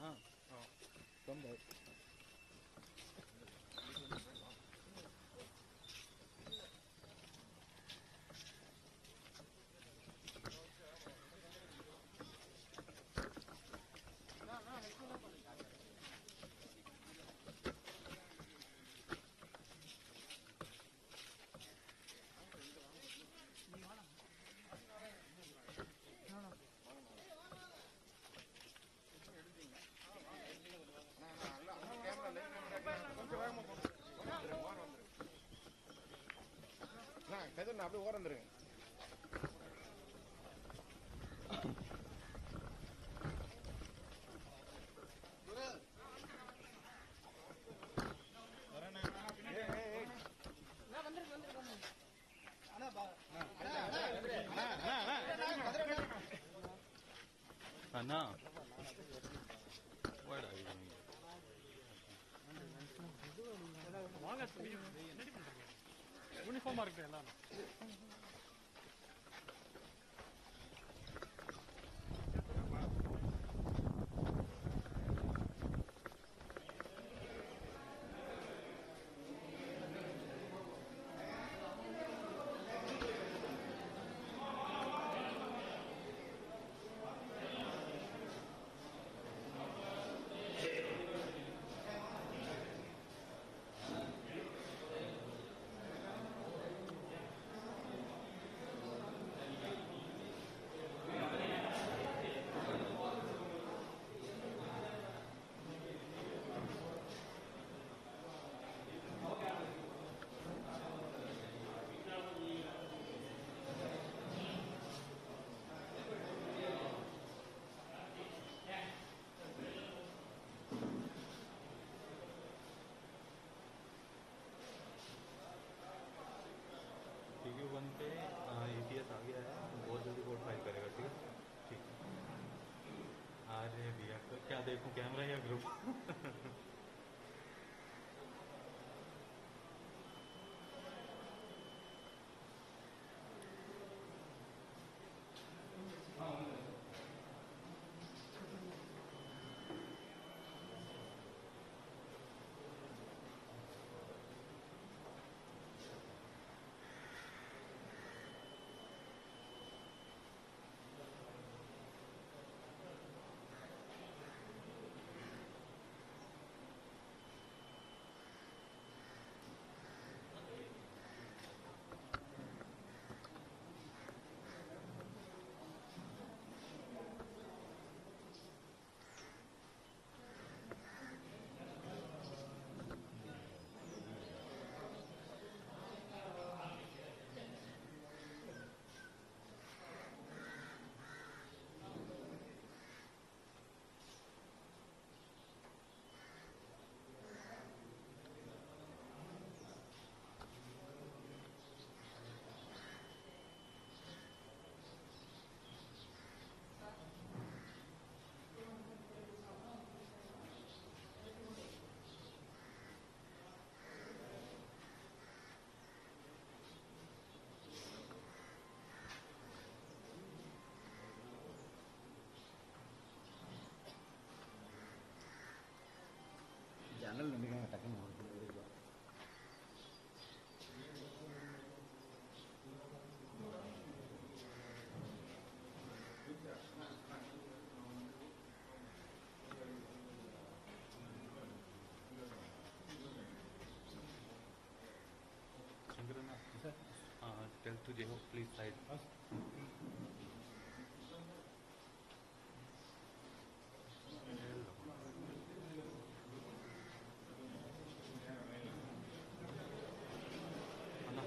하나. 어. 그럼 돼. கதிர் அப்படியே ஓரம் வந்துருங்க அண்ணா வாடா இது. வாங்க ரெடி பண்ணுறீங்க யூனிஃபார்மாக இருக்கு எல்லாம் टी क्यू वन पे ए टी एस आ गया है बहुत जल्दी कोड फाइल करेगा ठीक है ठीक है अरे भैया तो क्या देखूं कैमरा या ग्रुप ஜன்னல் நினைக்கிறாங்க டக்குன்னு ஒரு शंकरना हाँ टेल टू जे हो प्लीज साइड அண்ணா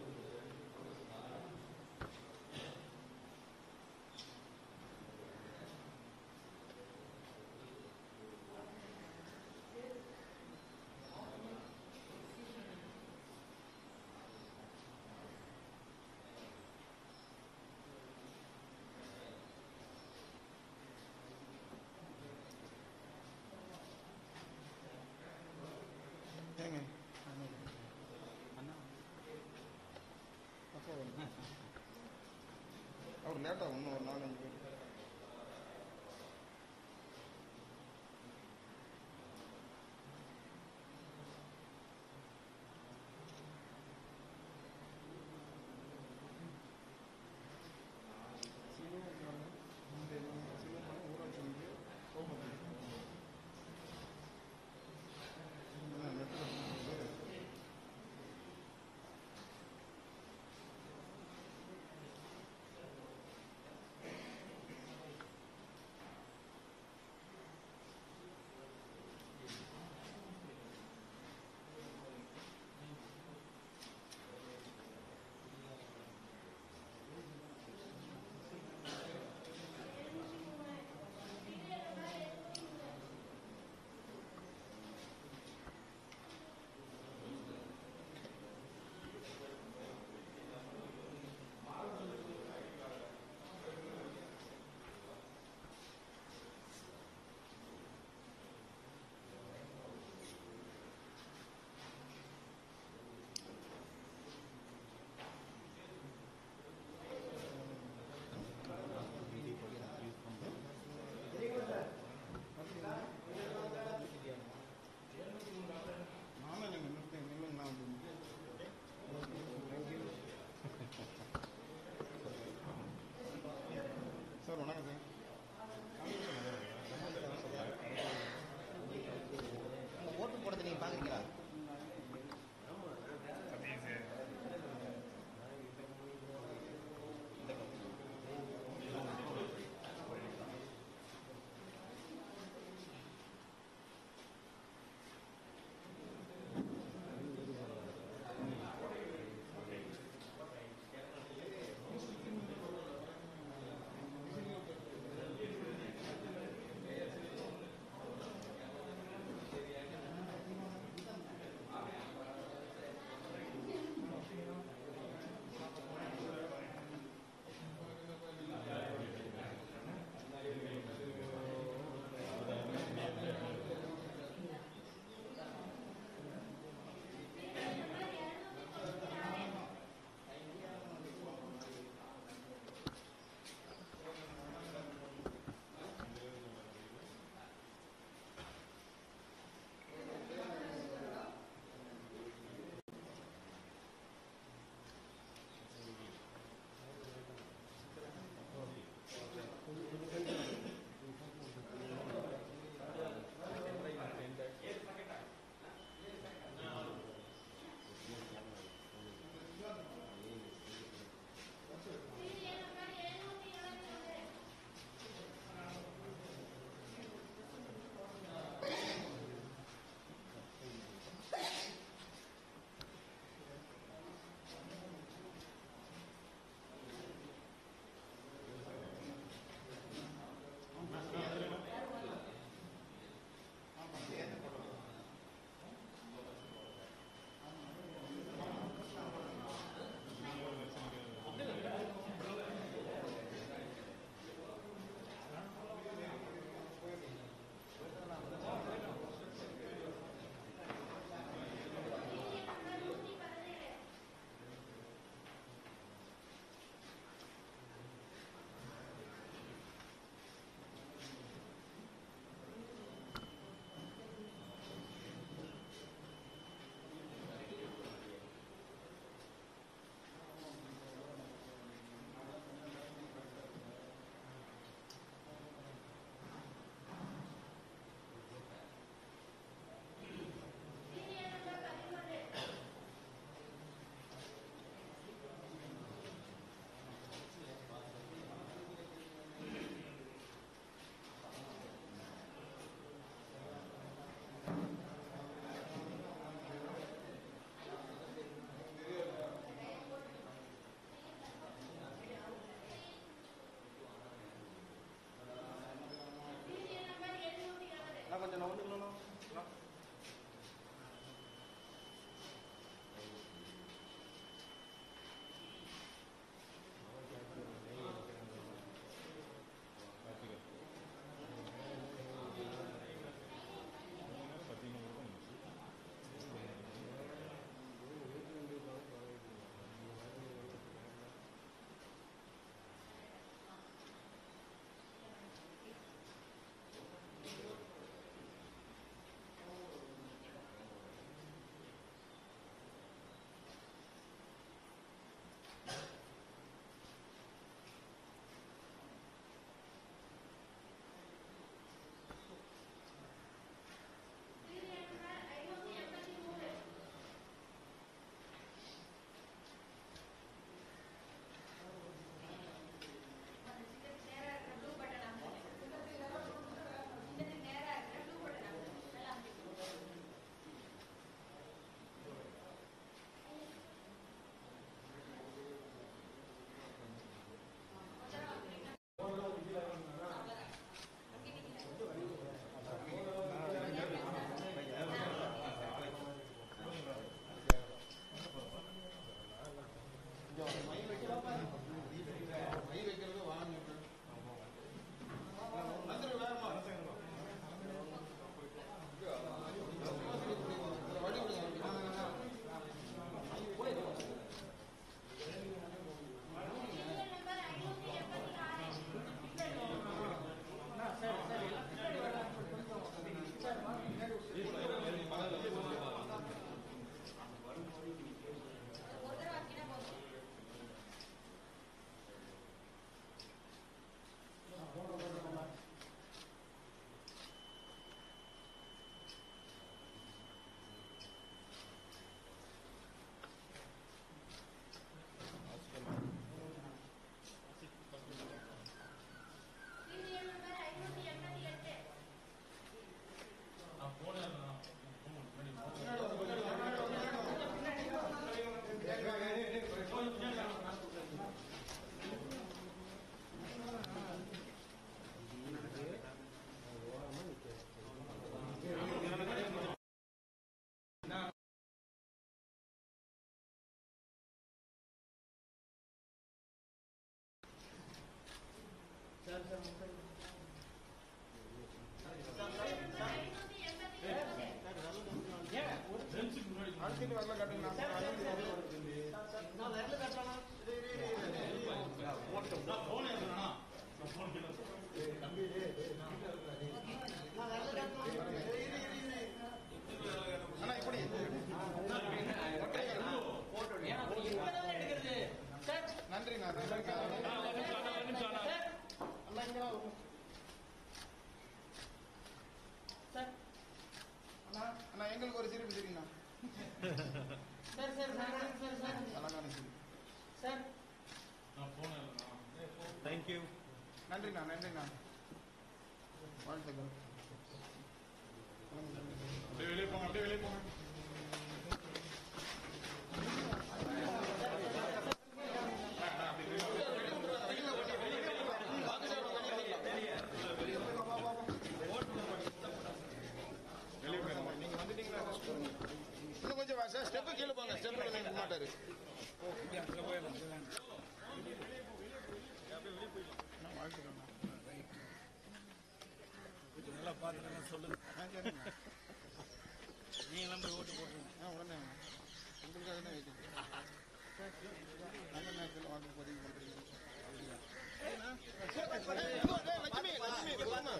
ஆ ஒரு லேட்டாக இன்னும் ஒரு நாலு அஞ்சு பேர் அழைச்சிட்டு வரல காட்டுங்க அண்ணா இப்படி நன்றிண்ணா நன்றிண்ணா அண்ணா அண்ணா எங்களுக்கு ஒரு சிரிப்பு சரிங்கண்ணா அழகான சிரிப்பு தேங்க்யூ நன்றிண்ணா நன்றிண்ணா வாழ்த்துக்கள் அப்படியே வெளியே போங்க அப்படியே வெளியே போங்க வெளியே போயிருங்க நீங்க வந்துட்டீங்களா இன்னும் கொஞ்சம் சார் ஸ்டெப்பு கீழே போங்க ஸ்டெப்பு நிற்க மாட்டாரு நல்லா பார்த்துட்டு சொல்லுங்க ஆ சரிங்க நீங்களும் போய் ஓட்டு போட்டுருங்க ஆ உடனே உங்களுக்காக தான் வெயிட்டிங் நல்ல நேரத்தில் வாக்கு பதிவு பண்ணுறீங்க லட்சுமி லட்சுமி வாங்க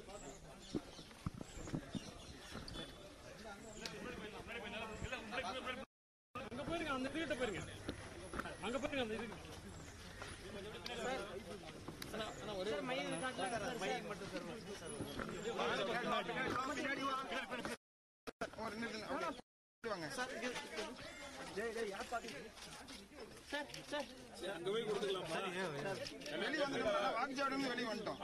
அங்க போயிருங்க அந்த இதுகிட்ட போயிருங்க அங்க போயிருங்க அந்த இதுக்கு ஒரு நிமிஷம் அப்படியே வாங்க வெளியே வந்துட்டோம் வாக்குச்சாவடி வந்து வெளியே வந்துட்டோம்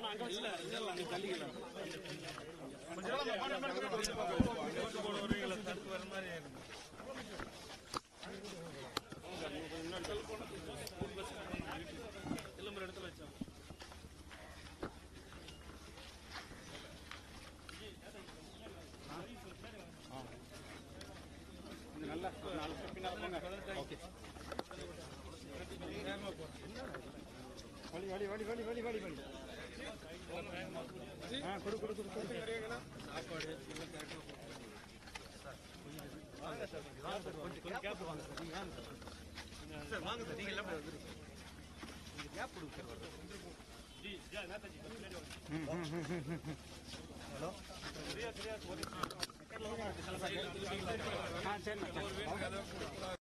வழி வழி வழி வழி வழி வழி வழி ஆ கொடு கொடு கொடு கொடு கொஞ்சம் கேப் வாங்க சார் நீங்க வாங்க சார் சார் வாங்க சார் நீங்க எல்லாம் கேப் கொடுங்க சார் ஜி ஜி நேதாஜி ஹலோ ஆ சரிண்ணா